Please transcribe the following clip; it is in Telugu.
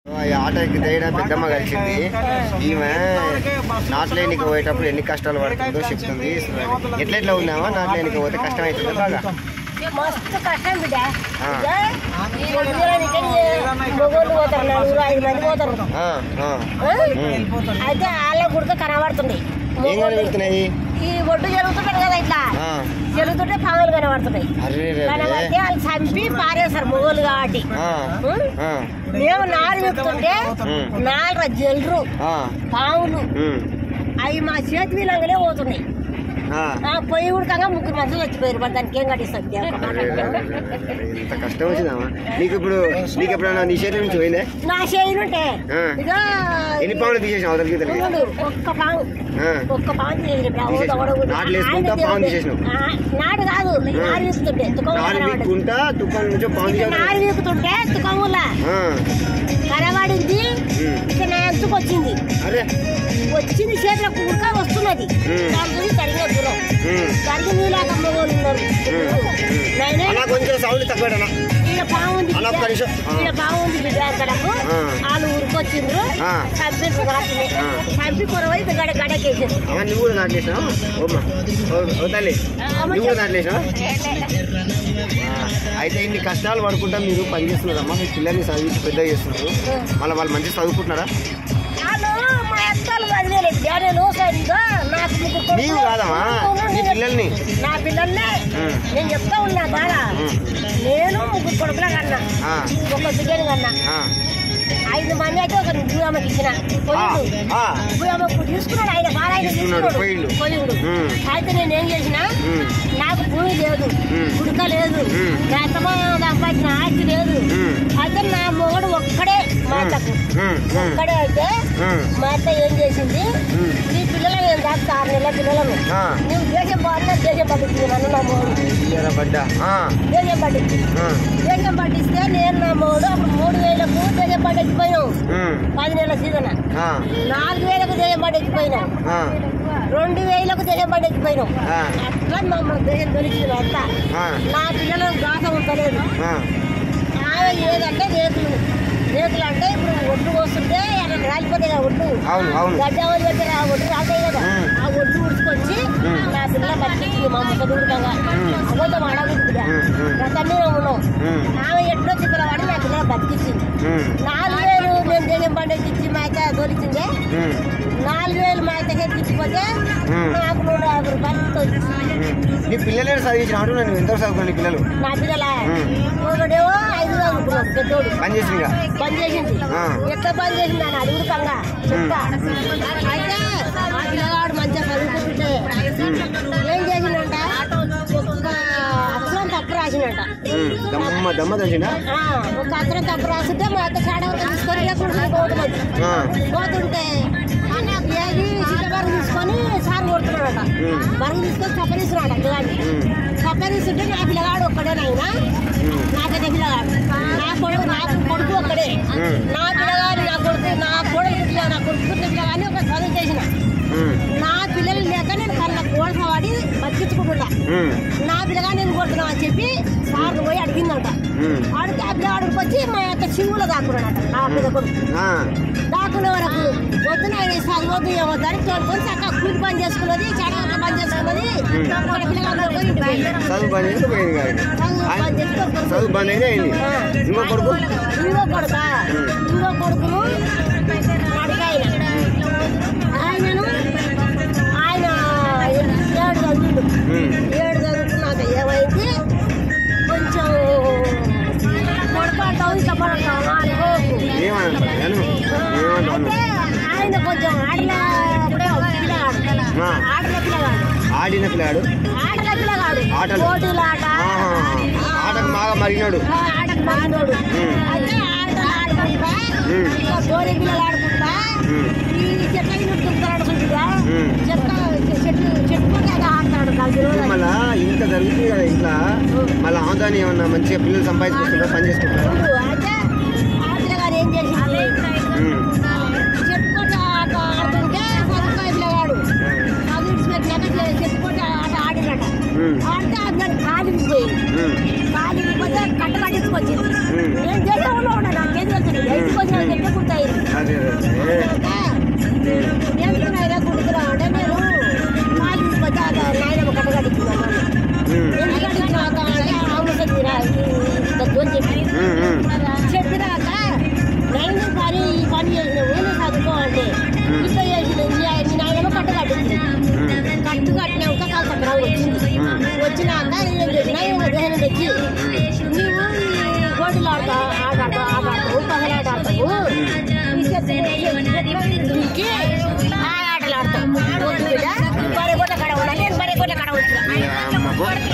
ఈ ఆటో ఎక్కితే పెద్దమ్మ కలిసింది ఈమె నాట్లేనికి పోయేటప్పుడు ఎన్ని కష్టాలు పడుతుందో చెప్తుంది ఎట్లా ఎట్లా ఉందామా నాట్లేనికి పోతే కష్టం అవుతుందో బాగా మస్తు కష్టం బిడ్డ ఆ. ఇక ఈ పొద్దుగాలనికే మొగోళ్ళు పోతారు నలుగురు ఐదు మంది పోతారు ఆ, ఆ. ఆ? అయితే వాళ్ళ గుడిక కనబడుతుంది ఏం కనిపెడుతున్నాయి ఈ ఒడ్డు జరుగుతుంటారు కదా ఇట్లా ఆ, జరుగుతుంటే పాములు కనబడుతున్నాయి అరే రే రే. కనబడితే వాళ్ళు చంపి పారేస్తారు మొగోళ్ళు కాబట్టి ఆ, ఉం? ఆ, మేము నాలుగు చెప్తుంటే ఉం. నాలుగు జల్రు ఆ, పాములు ఉమ్, అవి మా చేతి వీలంగానే పోతున్నాయి ఆ. ఆ పొయ్యి ఉడకంగా ముగ్గురు మనుషులు వచ్చిపోయారు మరి దానికి ఏం కట్టిస్తాం అరే రే రే రే రే. ఇంత కష్టం వచ్చిందమ్మా నీకు ఇప్పుడు నీకు ఎప్పుడైనా నీ చేతి నుంచి పోయిందే నా చేయినుంటే ఆ. ఇక ఎన్ని పాములు తీసేసిన అవతలకి ఇతలకి చూడు, ఒక్క పాము ఆ, ఒక్క పాము చేసి తీసేసినావు. నాట్లు వేసుకుంటా పాము తీసేసినావు. నాటు కాదు నారు వీకుతుంటే నాలుగు వీక్కుంటా తుఫాన్ నుంచి పాము తీసేసిన నారు వీకుతుంటే తుకముల ఆ, కనబడింది ఉమ్. ఇక నా అంచుకు వచ్చింది అరే వచ్చింది చేతిలో కుక్క వస్తున్నది ఉమ్. దాంతో తరిగిన దూరం ఉమ్, తరిగి నీలాక మొగోళ్ళు ఉన్నారు నాయనే, అలా కొంచెం సౌండ్ తక్కువ ఈడ బాగుంది అలా ఒక్క నిమిషం. ఆ. ఈడ బాగుంది బిడ్డ అక్కడకు ఆ. వాళ్ళు ఊరికొచ్చిండ్రు ఆ. చంపి రాత్రి ఆ. చంపి కొరవై గడ గడకేసింది అమ్మ నువ్వు కూడా నాట్లేసినావు ఓమ్మా ఓ- ఓ తల్లి నువ్వు కూడా నాట్లేసినావు అయితే ఇన్ని కష్టాలు పడుకుంటా మీరు పని చేస్తున్నారమ్మా మీ పిల్లల్ని చదివించి పెద్ద చేస్తున్నారు మళ్ళీ వాళ్ళు మంచిగా చదువుకుంటున్నారా వాళ్ళు మా అక్కలు వదిలేదు నేను సరిగ్గా నాకు ముగ్గురు కొడుకులు. నీవు కాదమ్మా నీ పిల్లల్ని నా పిల్లల్ని ఉమ్. నేను చెప్తా ఉన్నా బాగా ఉమ్. నేను ముగ్గురు కొడుకుల కన్నా ఆ, ఒక బిడ్డని కన్నా ఆ, ఐదు మంది అయితే ఒక భూయమ్మకి ఇచ్చిన ఆ, పోయిండు ఆ, భూయమ్మకు తీసుకున్నాడు ఆయన బాగా ఆయన తీసుకున్నాడు, తీసుకున్నాడు పోయిండు. పోయిండు ఉమ్. అయితే నేను ఏం చేసిన ఉమ్, నాకు భూమి లేదు ఉమ్. గుడక లేదు ఉమ్. గతమా సంపాదించిన ఆస్తి లేదు ఉమ్, అయితే నా మొగడు ఒక్కడే మా అత్తకు ఉమ్, ఉమ్, ఒక్కడే అయితే ఉమ్, మా అత్త ఏం చేసింది ఉమ్. నీ పిల్లలు నేను దాకా ఆరు నెలల పిల్లలను ఆ, నువ్వు దేశం బాగున్నా దేశం పట్టించింది నన్ను నా మొగడు ఇయ్యరా బడ్డ ఆ, దేశం పట్టించింది ఆ, దేశం పట్టిస్తే నేను నా మొగడు అప్పుడు మూడు వేలకు దేశం పట్టించిపోయినావు ఉమ్, పది నెలల సీజన్ ఆ, నాలుగు వేలకు దేశం పట్టించిపోయినావు ఆ, రెండు వేలకు దేశం పట్టించిపోయినావు ఆ, అట్లా మమ్మల్ని దేశం దొరికింది అంత ఆ, నా పిల్లలకు గాస ఉంటలేదు ఆ, ఆమె ఏదంటే రేకులు రేకులు అంటే ఇప్పుడు ఒడ్లు పోస్తుంటే అక్కడ రాలిపోతాయి కదా ఒడ్లు అవును అవును గడ్డవలు పెట్టి ఆ ఒడ్లు రాతాయి కదా ఉమ్. ఆ ఒడ్లు ఉడుచుకొచ్చి ఉమ్. నా పిల్ల బతికించింది మా ముక్క దూరంగా ఉమ్. అబద్ధం అడగుతుందిగా ఉమ్, ఉమ్. గతమే ఉన్నాం ఉమ్, ఆమె ఎట్లో తిప్పలవాడి నా పిల్ల బతికించింది ఉమ్, నాలుగు వేలు నేను దేశం పండుగ ఇచ్చి మా అయితే దొరికిందే ఉమ్, నాలుగు వేలు మా అయితే ఇచ్చిపోతే ఉమ్. నాకు నూట యాభై రూపాయలు వచ్చింది నీ పిల్లలే చదివించిన అంటూ నేను ఎంత చదువుకున్నా నీ పిల్లలు నా పిల్లల ఉమ్. ఒకడేమో ఐదు చదువుకున్నాడు పెద్దోడు పని చేసిందిగా పని చేసింది ఆ. ఎట్లా పని చేసింది అని అడుగుతాంగా చెప్తా అయితే ఆ పిల్లగాడు మంచిగా చదువుకుంటుంటే ఏం చేసిందంట ఒక్క అక్షరం తప్పు రాసిందంట ఉమ్, దమ్మ దమ్మ తెలిసిందా ఆ, ఒక అక్షరం తప్పు రాస్తుంటే మా అత్త చాడవత తీసుకొని లేకుండా పోతుంది ఆ, పోతుంటే ఏది చిట్టబరు తీసుకొని సార్ కొడుతున్నాడట ఉమ్. బరువు తీసుకొని చప్పరిస్తున్నాడు పిల్లాడిని ఉమ్, చప్పరిస్తుంటే నా పిల్లగాడు ఒక్కడేనైనా ఉమ్, నాకైతే పిల్లగాడు నా కొడుకు నాకు కొడుకు ఒక్కడే ఉమ్. నా పిల్లగాడు నా కొడుకు నా కొడుకు పిల్ల నా కొడుకు పిల్లగాని ఒక చదువు చేసిన ఉమ్, నా పిల్లలు లేక నేను కళ్ళ కోడస వాడి బతికించుకుంటున్నా ఉమ్, నా పిల్లగా నేను కొడుతున్నా అని చెప్పి సార్ పోయి అడిగిందంట ఉమ్, అడిగితే ఆ పిల్లగాడికి వచ్చి మా యొక్క చెవులో దాక్కున్నాడట ఆ పిల్ల కొడుకు ఆ, దాక్కునే వరకు వద్దున ఆయన చదవద్దు ఏమొద్దు అని తోడుకొని చక్కగా కూలి పని చేసుకున్నది చెడగట్ల పని చేసుకున్నది అక్కడ పిల్లగాడు పోయి ఇంటికి పోయింది. చదువు బంద్ చేస్తే పోయింది కాదు చదువు పని చేసుకొని చదువు బంద్ అయితే అయింది ఇంకో కొడుకు ఇంకో కొడుక ఇంకో కొడుకును అడిగాయన ఆయనను ఆయన ఏడు చదువులు ఉమ్, ఏడు చదువుకున్నాక ఏమైంది కొంచెం పొడపాటావు ఇట్లా పడతావు అనుకోకు ఏమంటాను ఏమంటాను అయితే ఆయన కొంచెం ఆడల పిల్లగాడు ఆ. ఆడల పిల్లగాడు ఆడిన పిల్లాడు ఆడల పిల్లగాడు ఆటలు. పోటీలాట ఆహా, ఆటకు బాగా మరిగినాడు ఆ, ఆటకు మారినోడు ఉమ్. అయితే ఆటలు ఆడుకుంటా ఉమ్. ఇంకా గోరె పిల్లలు ఆడుకుంటా ఉమ్, ఈ చెట్ల దుక్కుతాడు చూడుగా ఉమ్. చెట్ల చెట్టు చెట్టు పక్కన అది ఆడతాడు కలిసి రోజు మళ్ళా ఇంత జరుగుతుంది కదా ఇంట్లో మళ్ళీ ఆదాని ఏమన్నా మంచిగా పిల్లలు సంపాదించుకుంటారా పని చేసుకుంటారా ఉండు. అయితే ఆ పిల్లగాడు ఏం చేసింది ఉమ్, చెట్టు కొట్టి ఆట ఆడుతుంటే సరిగ్గా పిల్లగాడు అది విడిచిపెట్టినాక ఇట్లా చెట్టు కొట్టి ఆట ఆడినట ఉమ్, ఆడితే అది నాకు కాలికి పోయింది ఉమ్, కాలికి పోతే కట్ట కట్టించుకొచ్చింది ఉమ్. నేను దేశంలో ఉన్నా నాకేం తెలుసు ఎత్తుకొచ్చిన చెట్టు పగలాట ఆడతాము ఈ చెత్త దుంకి ఆ ఆటలు ఆడతాం బరే కొట్ల కడ ఉండాలి నేను బరే కొట్ల కడ ఉంటా అమ్మకు